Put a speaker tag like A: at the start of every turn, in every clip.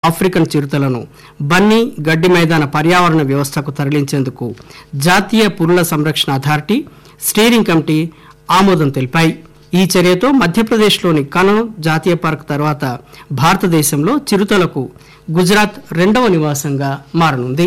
A: African చిరుతలను Bunny గడ్డి మైదాన పర్యావరణ వ్యవస్థకు తరలించేందుకు జాతీయ పురుల సంరక్షణ అథారిటీ స్టీరింగ్ కమిటీ ఆమోదం తెలిపాయి ఈ చర్యతో మధ్యప్రదేశ్లోని కనౌ జాతీయ పార్క్ తర్వాత భారతదేశంలో చిరుతలకు గుజరాత్ రెండవ నివాసంగా మారనుంది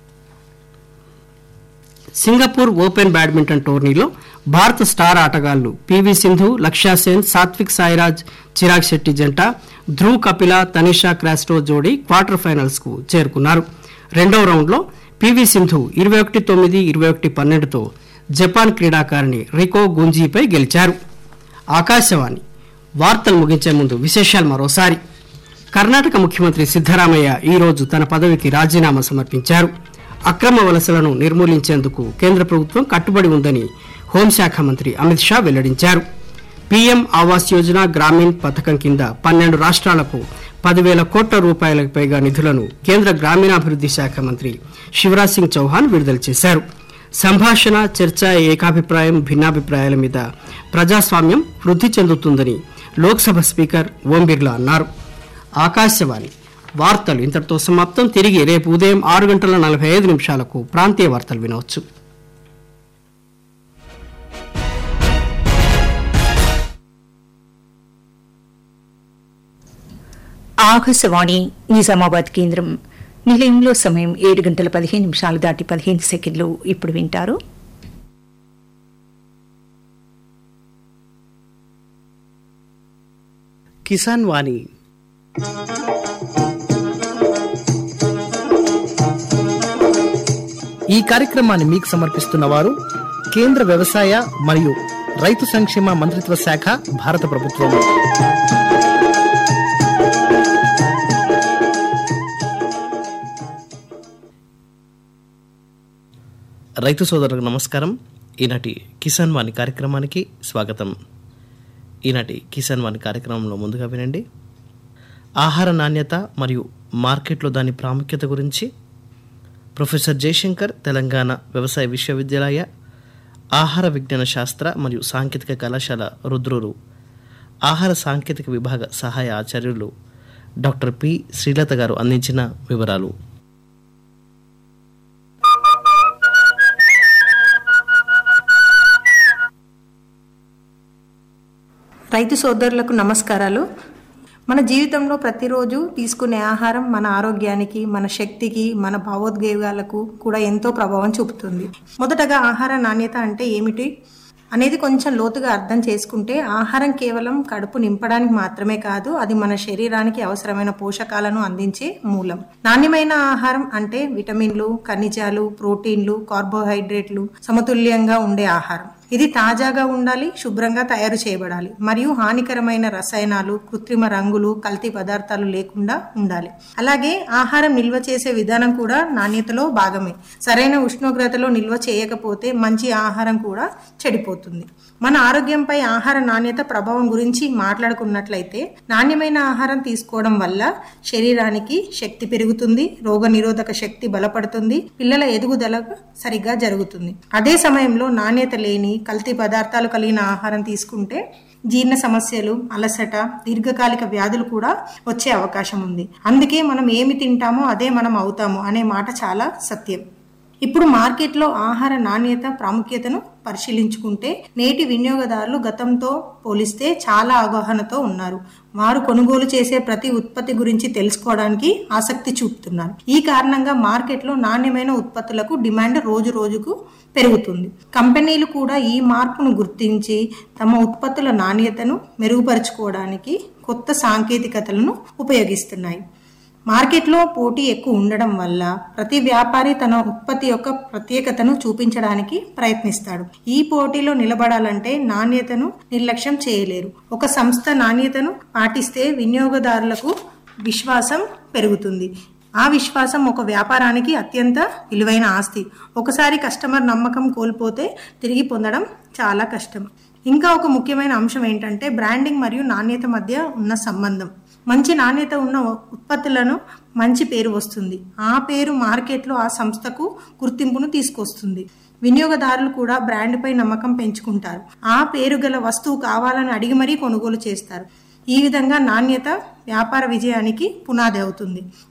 A: సింగపూర్ ఓపెన్ బ్యాడ్మింటన్ టోర్నీలో భారత స్టార్ ఆటగాళ్లు పివి సింధు లక్ష్యా సేన్ సాత్విక్ సాయిరాజ్ చిరాగ్ శెట్టి జంట ధ్రువ్ కపిల తనిషా క్రాస్టో జోడీ క్వార్టర్ ఫైనల్స్ కు చేరుకున్నారు రెండవ రౌండ్లో పివి సింధు ఇరవై ఒకటి తొమ్మిది ఇరవై ఒకటి పన్నెండుతో జపాన్ క్రీడాకారిణి రికో గుంజీపై గెలిచారు ఆకాశవాణి వార్తలు ముగించే ముందు విశేషాలు మరోసారి కర్ణాటక ముఖ్యమంత్రి సిద్దరామయ్య ఈ రోజు తన పదవికి రాజీనామా సమర్పించారు అక్రమ వలసలను నిర్మూలించేందుకు కేంద్ర ప్రభుత్వం కట్టుబడి ఉందని హోంశాఖ మంత్రి అమిత్ షా వెల్లడించారు పీఎం ఆవాస్ యోజన గ్రామీణ్ పథకం కింద పన్నెండు రాష్ట్రాలకు పదివేల కోట్ల రూపాయలకు పైగా నిధులను కేంద్ర గ్రామీణాభివృద్ధి శాఖ మంత్రి శివరాజ్ సింగ్ చౌహాన్ విడుదల చేశారు సంభాషణ చర్చ ఏకాభిప్రాయం భిన్నాభిప్రాయాల మీద ప్రజాస్వామ్యం వృద్ధి చెందుతుందని లోక్సభ స్పీకర్ ఓం బిర్లా అన్నారు ఆకాశవాణి వార్తలు ఇంతటితో సమాప్తం తిరిగి రేపు ఉదయం ఆరు గంటల నలభై ఐదు నిమిషాలకు ప్రాంతీయ వార్తలు వినవచ్చు
B: ఆకాశవాణి నిజామాబాద్ కేంద్రం నిలయంలో సమయం ఏడు గంటల పదిహేను నిమిషాలు దాటి పదిహేను సెకండ్లు ఇప్పుడు వింటారు
A: కిసాన్ వాణి
C: ఈ కార్యక్రమాన్ని మీకు సమర్పిస్తున్న వారు కేంద్ర వ్యవసాయ మరియు రైతు సంక్షేమ మంత్రిత్వ శాఖ భారత ప్రభుత్వం రైతు సోదరులకు నమస్కారం ఈనాటి కిసాన్ వాణి కార్యక్రమానికి స్వాగతం ఈనాటి కిసాన్ వాణి కార్యక్రమంలో ముందుగా వినండి ఆహార నాణ్యత మరియు మార్కెట్లో దాని ప్రాముఖ్యత గురించి ప్రొఫెసర్ జయశంకర్ తెలంగాణ వ్యవసాయ విశ్వవిద్యాలయ ఆహార విజ్ఞాన శాస్త్ర మరియు సాంకేతిక కళాశాల రుద్రూరు ఆహార సాంకేతిక విభాగ సహాయ ఆచార్యులు డాక్టర్ పి శ్రీలత గారు అందించిన వివరాలు
D: రైతు సోదరులకు నమస్కారాలు మన జీవితంలో ప్రతిరోజు తీసుకునే ఆహారం మన ఆరోగ్యానికి మన శక్తికి మన భావోద్వేగాలకు కూడా ఎంతో ప్రభావం చూపుతుంది మొదటగా ఆహార నాణ్యత అంటే ఏమిటి అనేది కొంచెం లోతుగా అర్థం చేసుకుంటే ఆహారం కేవలం కడుపు నింపడానికి మాత్రమే కాదు అది మన శరీరానికి అవసరమైన పోషకాలను అందించే మూలం నాణ్యమైన ఆహారం అంటే విటమిన్లు ఖనిజాలు ప్రోటీన్లు కార్బోహైడ్రేట్లు సమతుల్యంగా ఉండే ఆహారం ఇది తాజాగా ఉండాలి శుభ్రంగా తయారు చేయబడాలి మరియు హానికరమైన రసాయనాలు కృత్రిమ రంగులు కల్తీ పదార్థాలు లేకుండా ఉండాలి అలాగే ఆహారం నిల్వ చేసే విధానం కూడా నాణ్యతలో భాగమే సరైన ఉష్ణోగ్రతలో నిల్వ చేయకపోతే మంచి ఆహారం కూడా చెడిపోతుంది మన ఆరోగ్యంపై ఆహార నాణ్యత ప్రభావం గురించి మాట్లాడుకున్నట్లయితే నాణ్యమైన ఆహారం తీసుకోవడం వల్ల శరీరానికి శక్తి పెరుగుతుంది రోగ నిరోధక శక్తి బలపడుతుంది పిల్లల ఎదుగుదల సరిగ్గా జరుగుతుంది అదే సమయంలో నాణ్యత లేని కల్తీ పదార్థాలు కలిగిన ఆహారం తీసుకుంటే జీర్ణ సమస్యలు అలసట దీర్ఘకాలిక వ్యాధులు కూడా వచ్చే అవకాశం ఉంది అందుకే మనం ఏమి తింటామో అదే మనం అవుతాము అనే మాట చాలా సత్యం ఇప్పుడు మార్కెట్లో ఆహార నాణ్యత ప్రాముఖ్యతను పరిశీలించుకుంటే నేటి వినియోగదారులు గతంతో పోలిస్తే చాలా అవగాహనతో ఉన్నారు వారు కొనుగోలు చేసే ప్రతి ఉత్పత్తి గురించి తెలుసుకోవడానికి ఆసక్తి చూపుతున్నారు ఈ కారణంగా మార్కెట్లో నాణ్యమైన ఉత్పత్తులకు డిమాండ్ రోజు రోజుకు పెరుగుతుంది కంపెనీలు కూడా ఈ మార్పును గుర్తించి తమ ఉత్పత్తుల నాణ్యతను మెరుగుపరుచుకోవడానికి కొత్త సాంకేతికతలను ఉపయోగిస్తున్నాయి మార్కెట్లో పోటీ ఎక్కువ ఉండడం వల్ల ప్రతి వ్యాపారి తన ఉత్పత్తి యొక్క ప్రత్యేకతను చూపించడానికి ప్రయత్నిస్తాడు ఈ పోటీలో నిలబడాలంటే నాణ్యతను నిర్లక్ష్యం చేయలేరు ఒక సంస్థ నాణ్యతను పాటిస్తే వినియోగదారులకు విశ్వాసం పెరుగుతుంది ఆ విశ్వాసం ఒక వ్యాపారానికి అత్యంత విలువైన ఆస్తి ఒకసారి కస్టమర్ నమ్మకం కోల్పోతే తిరిగి పొందడం చాలా కష్టం ఇంకా ఒక ముఖ్యమైన అంశం ఏంటంటే బ్రాండింగ్ మరియు నాణ్యత మధ్య ఉన్న సంబంధం మంచి నాణ్యత ఉన్న ఉత్పత్తులను మంచి పేరు వస్తుంది ఆ పేరు మార్కెట్లో ఆ సంస్థకు గుర్తింపును తీసుకొస్తుంది వినియోగదారులు కూడా బ్రాండ్పై నమ్మకం పెంచుకుంటారు ఆ పేరు గల వస్తువు కావాలని అడిగి మరీ కొనుగోలు చేస్తారు ఈ విధంగా నాణ్యత వ్యాపార విజయానికి పునాది అవుతుంది